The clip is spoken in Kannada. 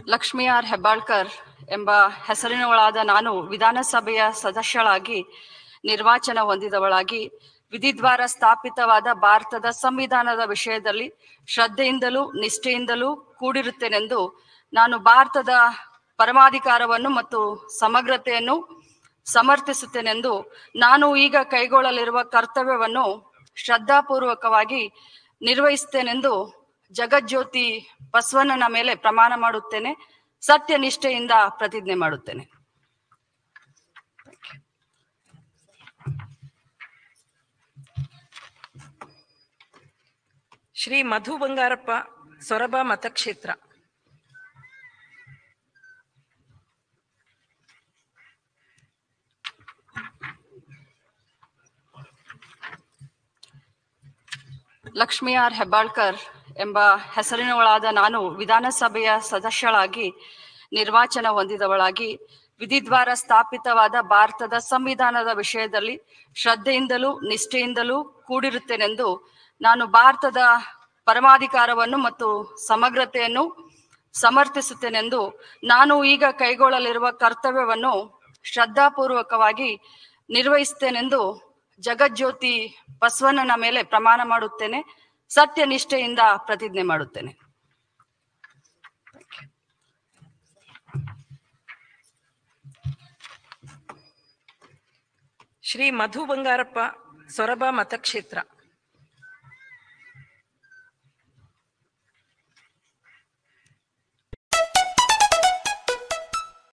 ಲಕ್ಷ್ಮೀ ಆರ್ ಹೆಬ್ಬಾಳ್ಕರ್ ಎಂಬ ಹೆಸರಿನವಳಾದ ನಾನು ವಿಧಾನಸಭೆಯ ಸದಸ್ಯಳಾಗಿ ನಿರ್ವಾಚನ ಹೊಂದಿದವಳಾಗಿ ವಿಧಿದ್ವಾರ ಸ್ಥಾಪಿತವಾದ ಭಾರತದ ಸಂವಿಧಾನದ ವಿಷಯದಲ್ಲಿ ಶ್ರದ್ಧೆಯಿಂದಲೂ ನಿಷ್ಠೆಯಿಂದಲೂ ಕೂಡಿರುತ್ತೇನೆಂದು ನಾನು ಭಾರತದ ಪರಮಾಧಿಕಾರವನ್ನು ಮತ್ತು ಸಮಗ್ರತೆಯನ್ನು ಸಮರ್ಥಿಸುತ್ತೇನೆಂದು ನಾನು ಈಗ ಕೈಗೊಳ್ಳಲಿರುವ ಕರ್ತವ್ಯವನ್ನು ಶ್ರದ್ಧಾಪೂರ್ವಕವಾಗಿ ನಿರ್ವಹಿಸುತ್ತೇನೆಂದು ಜಗಜ್ಯೋತಿ ಬಸವಣ್ಣನ ಮೇಲೆ ಪ್ರಮಾಣ ಮಾಡುತ್ತೇನೆ ಸತ್ಯ ನಿಷ್ಠೆಯಿಂದ ಪ್ರತಿಜ್ಞೆ ಮಾಡುತ್ತೇನೆ ಶ್ರೀ ಮಧು ಬಂಗಾರಪ್ಪ ಸೊರಬ ಮತಕ್ಷೇತ್ರ ಲಕ್ಷ್ಮೀ ಆರ್ ಹೆಬ್ಬಾಳ್ಕರ್ ಎಂಬ ಹೆಸರಿನವಳಾದ ನಾನು ವಿಧಾನಸಭೆಯ ಸದಸ್ಯಳಾಗಿ ನಿರ್ವಾಚನ ಹೊಂದಿದವಳಾಗಿ ವಿಧಿದ್ವಾರ ಸ್ಥಾಪಿತವಾದ ಭಾರತದ ಸಂವಿಧಾನದ ವಿಷಯದಲ್ಲಿ ಶ್ರದ್ಧೆಯಿಂದಲೂ ನಿಷ್ಠೆಯಿಂದಲೂ ಕೂಡಿರುತ್ತೇನೆಂದು ನಾನು ಭಾರತದ ಪರಮಾಧಿಕಾರವನ್ನು ಮತ್ತು ಸಮಗ್ರತೆಯನ್ನು ಸಮರ್ಥಿಸುತ್ತೇನೆಂದು ನಾನು ಈಗ ಕೈಗೊಳ್ಳಲಿರುವ ಕರ್ತವ್ಯವನ್ನು ಶ್ರದ್ಧಾಪೂರ್ವಕವಾಗಿ ನಿರ್ವಹಿಸುತ್ತೇನೆಂದು ಜಗಜ್ಯೋತಿ ಬಸವಣ್ಣನ ಮೇಲೆ ಪ್ರಮಾಣ ಮಾಡುತ್ತೇನೆ ಸತ್ಯ ನಿಷ್ಠೆಯಿಂದ ಪ್ರತಿಜ್ಞೆ ಮಾಡುತ್ತೇನೆ ಶ್ರೀ ಮಧು ಬಂಗಾರಪ್ಪ ಸೊರಬ ಮತಕ್ಷೇತ್ರ